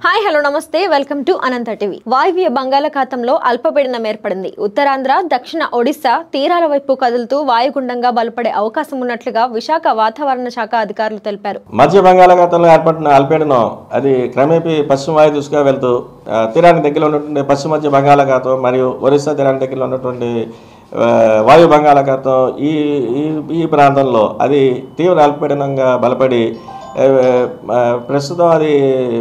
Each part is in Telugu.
హాయ్ హలో నమస్తే వెల్కమ్ టు అనంత టీవీ వాయువ్య బంగాళాఖాతంలో అల్పపీడనం ఏర్పడింది ఉత్తరాంధ్ర దక్షిణ ఒడిశా తీరాల వైపు కదులుతూ వాయుగుండంగా బలపడే అవకాశం ఉన్నట్లుగా విశాఖ వాతావరణ శాఖ అధికారులు తెలిపారు మధ్య బంగాళాఖాతంలో ఏర్పడిన అల్పీడనం అది క్రమేపీ పశ్చిమ వాయు దిశగా వెళ్తూ ఆ, తీరానికి దగ్గరలో ఉన్నటువంటి పశ్చిమ మధ్య బంగాళాఖాతం మరియు ఒరిస్సా తీరానికి దగ్గరలో ఉన్నటువంటి ఆ, వాయు బంగాళాఖాతం ఈ ఈ ఈ ప్రాంతంలో అది తీవ్ర అల్పపీడనంగా బలపడి ఆ, ఆ, ప్రస్తుతం అది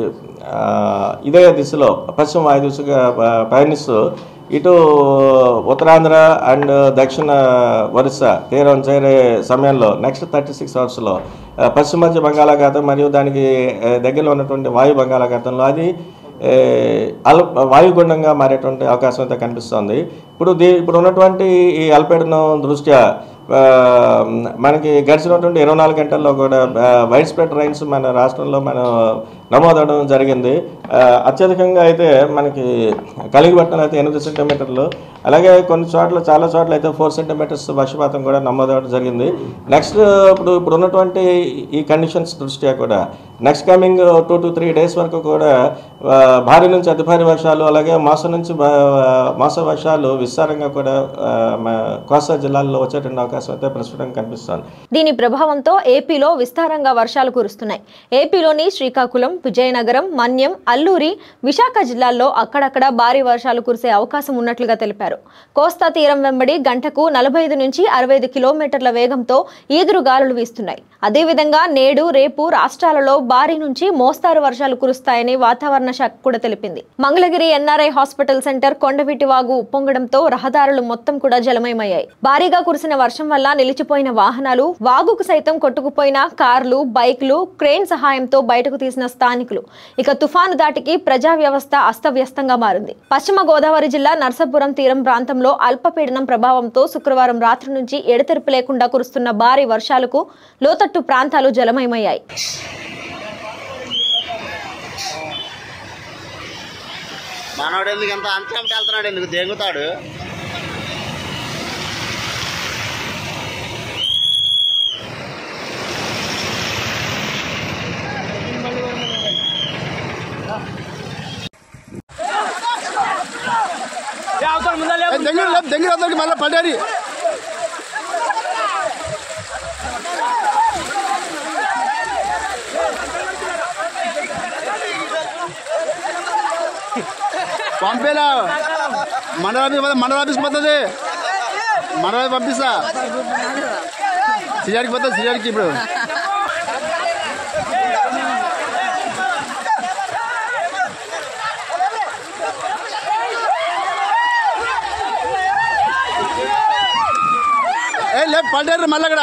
ఆ, ఇదే దిశలో పశ్చిమ వాయు దిశగా ప- పయనిస్తూ ఇటు ఉత్తరాంధ్ర అండ్ దక్షిణ ఒరిస్సా తీరం చేరే సమయంలో నెక్స్ట్ థర్టీ సిక్స్ అవర్స్లో పశ్చిమ మధ్య బంగాళాఖాతం మరియు దానికి ఆ, దగ్గరలో ఉన్నటువంటి వాయు బంగాళాఖాతంలో అది ఏ, అల్ వాయుగుండంగా మారేటువంటి అవకాశం అయితే కనిపిస్తోంది ఇప్పుడు దీ ఇప్పుడు ఉన్నటువంటి ఈ అల్పపీడనం దృష్ట్యా ఆ, మనకి గడిచినటువంటి ఇరవై నాలుగు గంటల్లో కూడా వైడ్ స్ప్రెడ్ రైన్స్ మన రాష్ట్రంలో మనం నమోదవడం జరిగింది ఆ, అత్యధికంగా అయితే మనకి కలిగిపట్నం అయితే ఎనిమిది సెంటీమీటర్లు అలాగే కొన్ని చోట్ల చాలా చోట్ల అయితే ఫోర్ సెంటీమీటర్స్ వర్షపాతం కూడా నమోదవడం జరిగింది నెక్స్ట్ ఇప్పుడు ఇప్పుడు ఉన్నటువంటి ఈ కండిషన్స్ దృష్ట్యా కూడా next coming two to three days వరకు కూడా ఆ, భారీ నుంచి అతి భారీ వర్షాలు అలాగే మోసం నుంచి బా- మోస వర్షాలు విస్తారంగా కూడా ఆ, మా కోస్తా జిల్లాల్లో వచ్చేటువంటి అవకాశం అయితే ప్రస్తుతం కనిపిస్తోంది దీని ప్రభావంతో ఏపీలో విస్తారంగా వర్షాలు కురుస్తున్నాయి ఏపీలోని శ్రీకాకుళం విజయనగరం మన్యం అల్లూరి విశాఖ జిల్లాల్లో అక్కడక్కడ భారీ వర్షాలు కురిసే అవకాశం ఉన్నట్లుగా తెలిపారు కోస్తా తీరం వెంబడి గంటకు నలభై ఐదు నుంచి అరవై ఐదు కిలోమీటర్ల వేగంతో ఈదురు గాలులు వీస్తున్నాయి అదేవిధంగా నేడు రేపు రాష్ట్రాలలో భారీ నుంచి మోస్తారు వర్షాలు కురుస్తాయని వాతావరణ శాఖ కూడా తెలిపింది Mangalagiri NRI hospital center Kondaveeti Vagu ఉప్పొంగడంతో రహదారులు మొత్తం కూడా జలమయమయ్యాయి భారీగా కురిసిన వర్షం వల్ల నిలిచిపోయిన వాహనాలు వాగుకు సైతం కొట్టుకుపోయిన కార్లు బైక్లు క్రేన్ సహాయంతో బయటకు తీసిన స్థానికులు ఇక తుఫాను దాటికి ప్రజా వ్యవస్థ అస్తవ్యస్తంగా మారింది పశ్చిమ గోదావరి జిల్లా నర్సాపురం తీరం ప్రాంతంలో అల్పపీడనం ప్రభావంతో శుక్రవారం రాత్రి నుంచి ఎడతెరిపి లేకుండా కురుస్తున్న భారీ వర్షాలకు లోతట్టు ప్రాంతాలు జలమయమయ్యాయి మనోడు ఎందుకు ఎంత అంచంటే వెళ్తున్నాడు ఎందుకు దెంగుతాడు దగ్గర దగ్గర అందరికి మళ్ళీ పడ్డారు పంపేలా మండల ఆఫీస్ పోతే మండల ఆఫీస్కి పోతుంది మండల ఆఫీస్ పంపిస్తా సిఆర్కి పోతుంది సిఆర్కి ఇప్పుడు ఏ లేదు పడ్డారు మళ్ళీ అక్కడ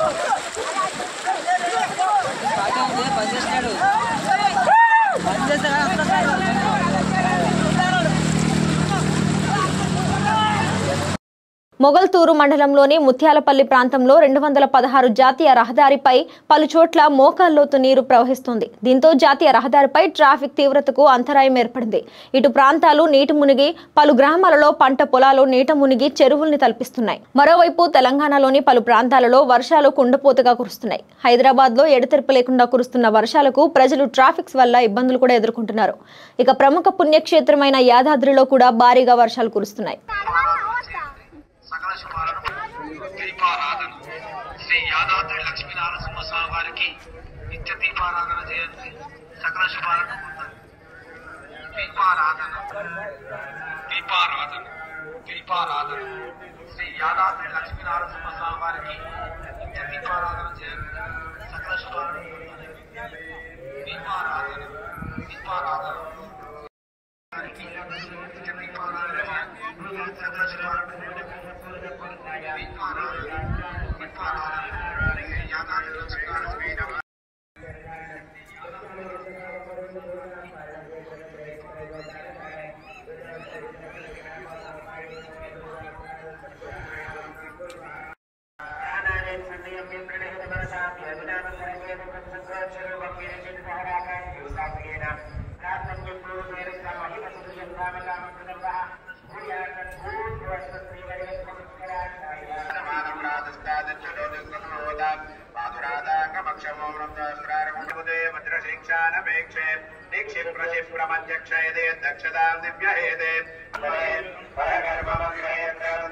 మొగల్తూరు మండలంలోని ముత్యాలపల్లి ప్రాంతంలో రెండు వందల పదహారు జాతీయ రహదారిపై పలు చోట్ల మోకాల్లోతు నీరు ప్రవహిస్తుంది దీంతో జాతీయ రహదారిపై ట్రాఫిక్ తీవ్రతకు అంతరాయం ఏర్పడింది ఇటు ప్రాంతాలు నీటి మునిగి పలు గ్రామాలలో పంట పొలాలు నీట మునిగి చెరువుల్ని తలపిస్తున్నాయి మరోవైపు తెలంగాణలోని పలు ప్రాంతాలలో వర్షాలు కుండపోతగా కురుస్తున్నాయి హైదరాబాద్ లో ఎడతెరిపి లేకుండా కురుస్తున్న వర్షాలకు ప్రజలు ట్రాఫిక్స్ వల్ల ఇబ్బందులు కూడా ఎదుర్కొంటున్నారు ఇక ప్రముఖ పుణ్యక్షేత్రమైన యాదాద్రిలో కూడా భారీగా వర్షాలు కురుస్తున్నాయి సకల శుభాలను దీపారాధన శ్రీ యాదాద్రి లక్ష్మీనారసింహ స్వామి వారికి నిత్య దీపారాధన చేయండి సకల శుభాలను పొందండి దీపారాధన దీపారాధన దీపారాధన శ్రీ యాదాద్రి లక్ష్మీనారసింహ స్వామి వారికి నిత్య దీపారాధన చేయండి సకల శుభాలను పొందండి దీపారాధన దీపారాధన నిత్య దీపారాధన చేయండి సకల శుభాలను పొందండి దీక్షానపేక్షే దీక్షిప్రతిప్రమధ్యక్షయదే దక్షతాం దివ్యహేదే పరగర్భమంత్రయంత్ర